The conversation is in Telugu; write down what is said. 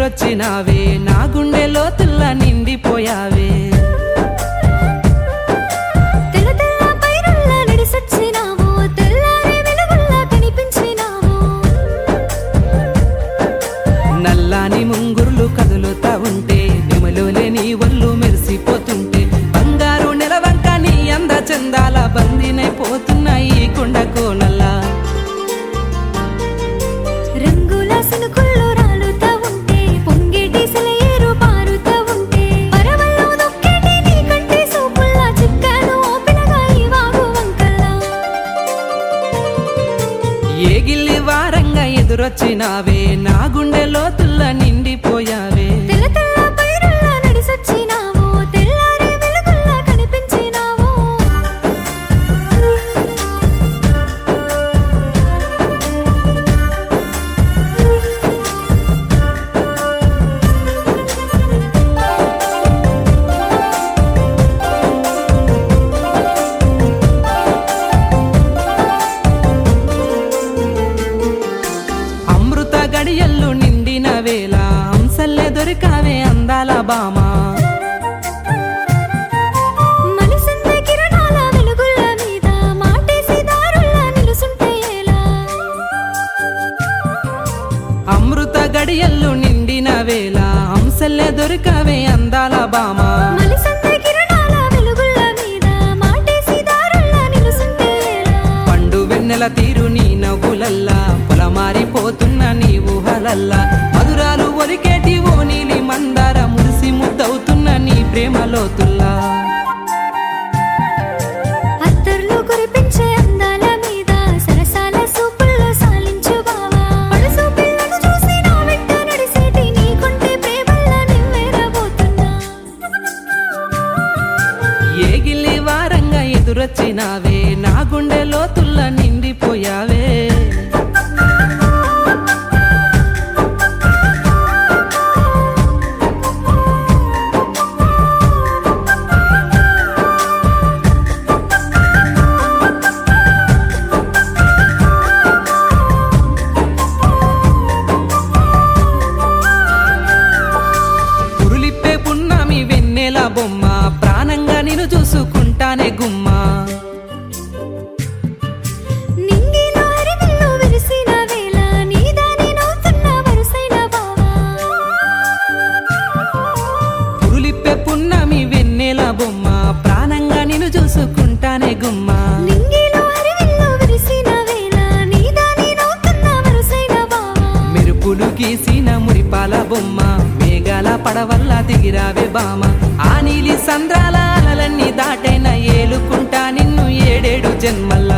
ఎదురొచ్చినావే నా గుండె లోతుల్లా నిండిపోయావే తెల్ల తెల్ల పైరుల్లా నడిసొచ్చినావు తెల్లారే వెలుగుల్లా కనిపించినావు నల్లాని ముంగురులు కదులుతా ఉంటే నెమలోలే నీ ఒళ్ళు మెరిసిపోతుంటే బంగారు నెలవంక నీ అంద చందాల బందినైపోతున్నాయి ఈ కొండ కోనల్లా రంగుల సినుకుల్లో రాలుతా ఉంటే పొంగేటి సెలయేరు పారుతా ఉంటే పరవల్లో నొక్కేటి నీ కంటి సూపుల్లా చిక్కాను ఓ పిల్లగా ఈ వాగు వంకల్లా ఏ గిల్లి వారంగా ఎదురొచ్చినావే నా గుండె లోతుల్లా నిండిపోయావే తెల్ల తెల్ల పైరుల్లా నడిసొచ్చినావు తెల్లారే వెలుగుల్లా కనిపించినావు అమృత గడియల్లు నిండిన వేళ హంసల్లే దొరికావే అందాల బామా మనసంత కిరణాల వెలుగుల మీద మాటేసి దారుల్లా నిలుసుంటే ఎలా అమృత గడియల్లు నిండిన వేళ హంసల్లే దొరికావే అందాల బామా మనసంత కిరణాల వెలుగుల మీద మాటేసి దారుల్లా నిలుసుంటే ఎలా పండు వెన్నెల తీరు నీ నవ్వులల్లా పొలమారిపోతున్న నీ ఊహలల్లా మధురాలు ఒలికేటి ఓ నీలి మందార మురిసి ముద్దవుతున్న నీ ప్రేమ లోతుల్లా అత్తర్లు కురిపించే అందాల మీద సరసాల సూపుల్లో సాలించు బావా పడుసు పిల్లను చూసి నా వెంట నడిసేటి నీ కొంటే ప్రేమల్లా నివ్వెరబోతున్నా ఏ గిల్లి వారంగా ఎదురొచ్చినావే నా గుండె లోతుల్లా నిండిపోయావే పురులిప్పే పున్నమి వెన్నెల బొమ్మ ప్రాణంగా నిన్ను చూసుకుంటానే గుమ్మా నింగిలో అరివిల్లు విరిసిన వేళ నీ దాని నవ్వుతున్న వరుసైన బావా పురులిప్పే పున్నమి వెన్నెల బొమ్మ ప్రాణంగా నిన్ను చూసుకుంటానే గుమ్మా నింగిలో అరివిల్లు విరిసిన వేళ నీ దాని నవ్వుతున్న వరుసైన బావా మెరుపులు గీసిన మురిపాల బొమ్మ మేఘాల పడవల్ల దిగిరావే బామ ఆ నీలి సంద్రాల అలలన్నీ దాటైన ఏలుకుంటా నిన్ను ఏడేడు జన్మల్లా